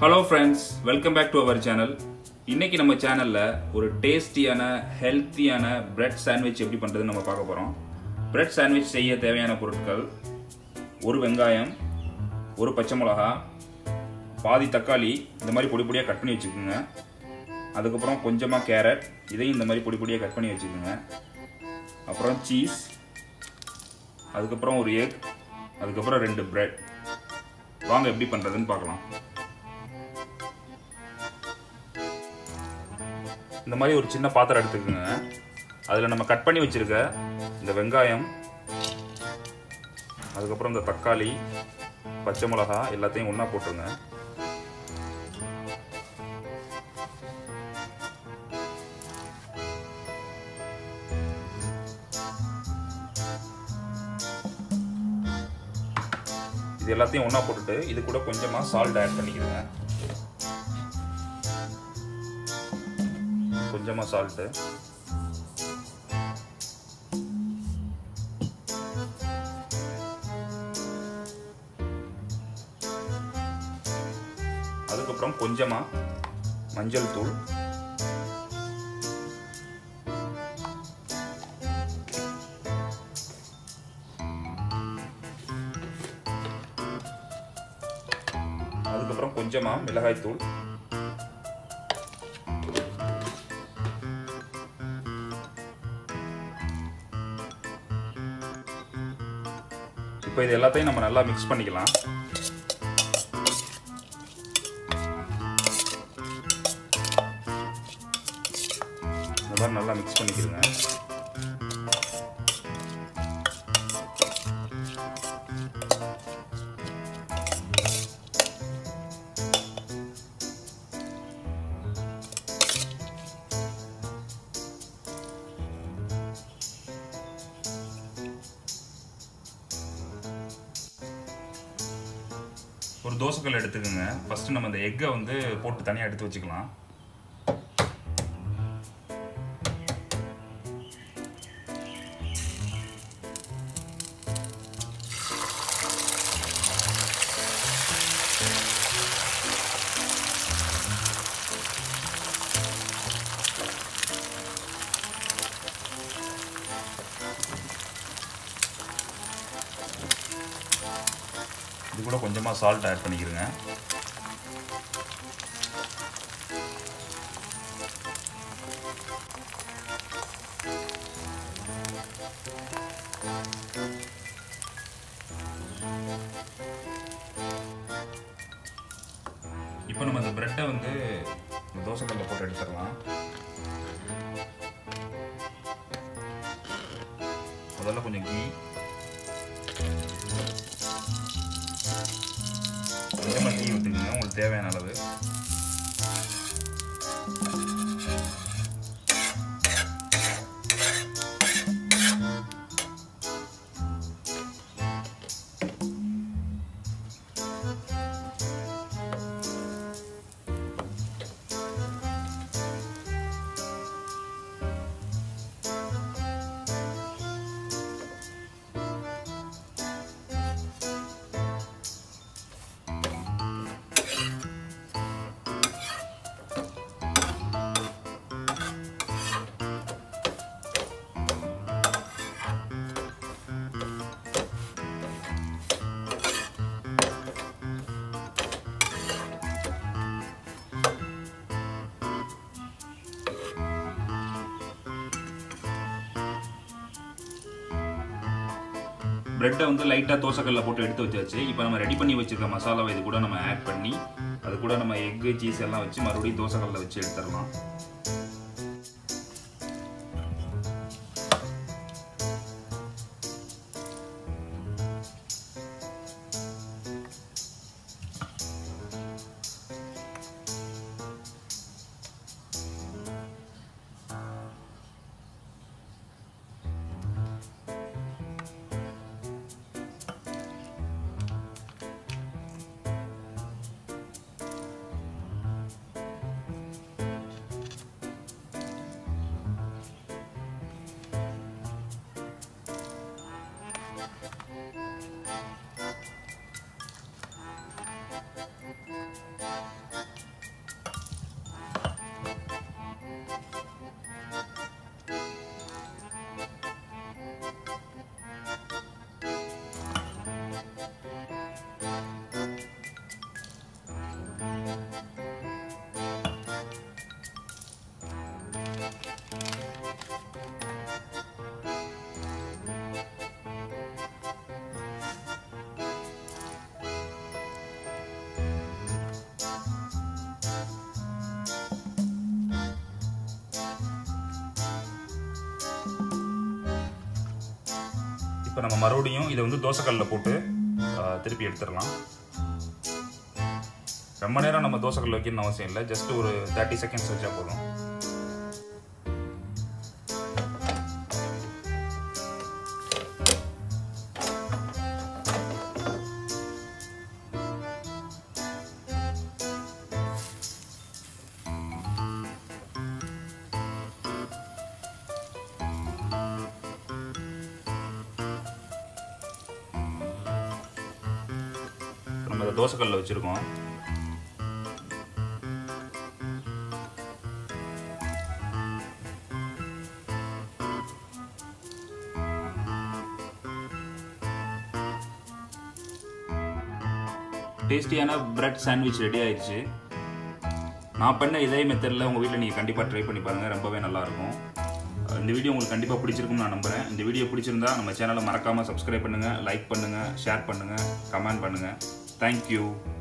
hello friends welcome back to our channel இன்னைக்கு நம்ம சேனல்ல ஒரு டேஸ்டியான ஹெல்த்தியான பிரெட் சாண்ட்விச் எப்படி பண்றதுன்னு நம்ம பார்க்க போறோம் பிரெட் சாண்ட்விச் செய்ய தேவையான பொருட்கள் ஒரு வெங்காயம் ஒரு பச்சை மிளகா பாதி தக்காளி இந்த மாதிரி பொடி பொடியாக கட் பண்ணி வச்சுக்கோங்க அதுக்கப்புறம் கொஞ்சமாக கேரட் இதையும் இந்த மாதிரி பொடி பொடியாக கட் பண்ணி வச்சுக்கோங்க அப்புறம் சீஸ் அதுக்கப்புறம் ஒரு எக் அதுக்கப்புறம் ரெண்டு பிரெட் வாங்க எப்படி பண்ணுறதுன்னு பார்க்கலாம் இந்த மாதிரி ஒரு சின்ன பாத்திரம் எடுத்துக்கோங்க அதில் நம்ம கட் பண்ணி வச்சிருக்க இந்த வெங்காயம் அதுக்கப்புறம் இந்த தக்காளி பச்சை மிளகா எல்லாத்தையும் ஒன்றா போட்டுருங்க இது எல்லாத்தையும் ஒன்றா போட்டுட்டு இது கூட கொஞ்சமாக சால்ட் ஆட் பண்ணிக்கிறேங்க கொஞ்சமாக சால்ட்டு அதுக்கப்புறம் கொஞ்சமாக மஞ்சள் தூள் அதுக்கப்புறம் கொஞ்சமாக மிளகாய் தூள் இப்போ இது எல்லாத்தையும் நம்ம நல்லா மிக்ஸ் பண்ணிக்கலாம் இந்த மாதிரி நல்லா மிக்ஸ் பண்ணிக்கிறோங்க ஒரு தோசைக்கல் எடுத்துக்கோங்க ஃபர்ஸ்ட் நம்ம இந்த எக்கை வந்து போட்டு தனியாக எடுத்து வச்சுக்கலாம் இது கூட கொஞ்சமாக சால்ட் ஆட் பண்ணிக்கிறேங்க இப்போ நம்ம இந்த பிரெட்டை வந்து இந்த தோசைக்கல்ல போட்டு எடுத்துடலாம் முதல்ல கொஞ்சம் கீ கொஞ்சமாக டீ ஊற்றுக்குங்க உங்களுக்கு தேவையான அளவு பிரெட்டை வந்து லைட்டாக தோசைக்கல்ல போட்டு எடுத்து வச்சாச்சு இப்போ நம்ம ரெடி பண்ணி வச்சிருக்க மசாலாவை இது கூட நம்ம ஆட் பண்ணி அது கூட நம்ம எக்கு சீஸ் எல்லாம் வச்சு மறுபடியும் தோசைக்கல்ல வச்சு எடுத்துடலாம் இப்போ நம்ம மறுபடியும் இதை வந்து தோசைக்கல்லில் போட்டு ஆ, திருப்பி எடுத்துடலாம் ரொம்ப நேரம் நம்ம தோசைக்கல்ல வைக்கணும்னு அவசியம் இல்லை ஜஸ்ட் ஒரு தேர்ட்டி செகண்ட்ஸ் வச்சா போதும் நம்ம இதை தோசைக்கல்ல வச்சுருக்கோம் டேஸ்டியான பிரெட் சாண்ட்விச் ரெடி ஆயிடுச்சு நான் பண்ண இதே மெத்தடில் உங்கள் வீட்டில் நீங்கள் கண்டிப்பாக ட்ரை பண்ணி பாருங்கள் ரொம்பவே நல்லாயிருக்கும் இந்த வீடியோ உங்களுக்கு கண்டிப்பாக பிடிச்சிருக்கும்னு நான் நம்புகிறேன் இந்த வீடியோ பிடிச்சிருந்தா நம்ம சேனலை மறக்காமல் சப்ஸ்கிரைப் பண்ணுங்கள் லைக் பண்ணுங்கள் ஷேர் பண்ணுங்கள் கமெண்ட் பண்ணுங்கள் தேங்க்யூ